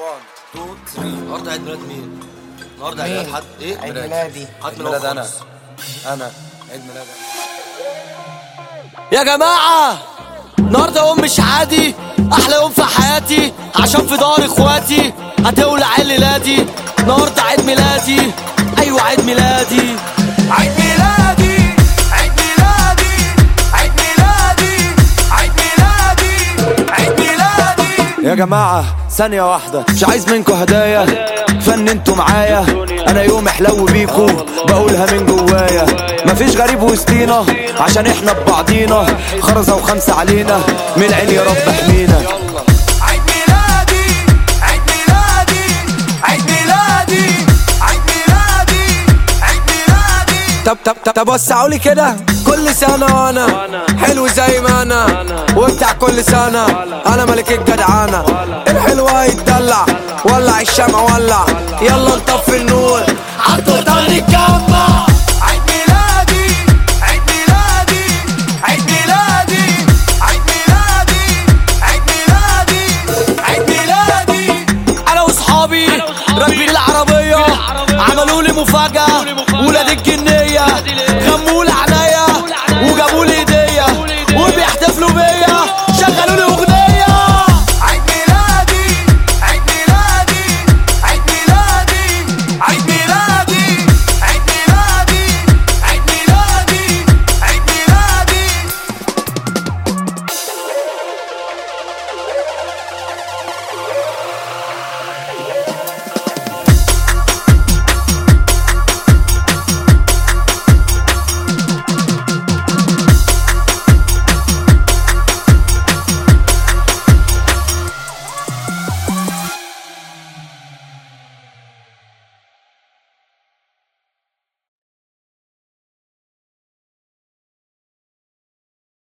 1 2 3 النهارده عيد ميلاد مين؟ النهارده عيد مين؟ ميلاد حد ايه؟ عيد ميلادي عيد عيد ميلاد انا خالص. انا عيد ميلاد يا جماعة النهارده يوم مش عادي أحلى يوم في حياتي عشان في دار إخواتي هتولع عيد ميلادي النهارده عيد ميلادي أيوة عيد ميلادي عيد ميلادي عيد ميلادي عيد ميلادي عيد ميلادي عيد ميلادي يا جماعة ثانية واحدة مش عايز منكم هدايا فن انتوا معايا انا يوم حلو بيكو بقولها من جوايا مفيش غريب وسطينا عشان احنا ببعضينا خرزة وخمسة علينا من العين يا رب احمينا عيد ميلادي عيد ميلادي عيد ميلادي عيد ميلادي عيد ميلادي طب طب طب طب وسعولي كده كل سنة أنا حلو زي ما أنا وبتاع كل سنة أنا ملك الجدعانة الحلو هيتدلع ولع الشمع ولع يلا نطفي النور عالتورته نتجمع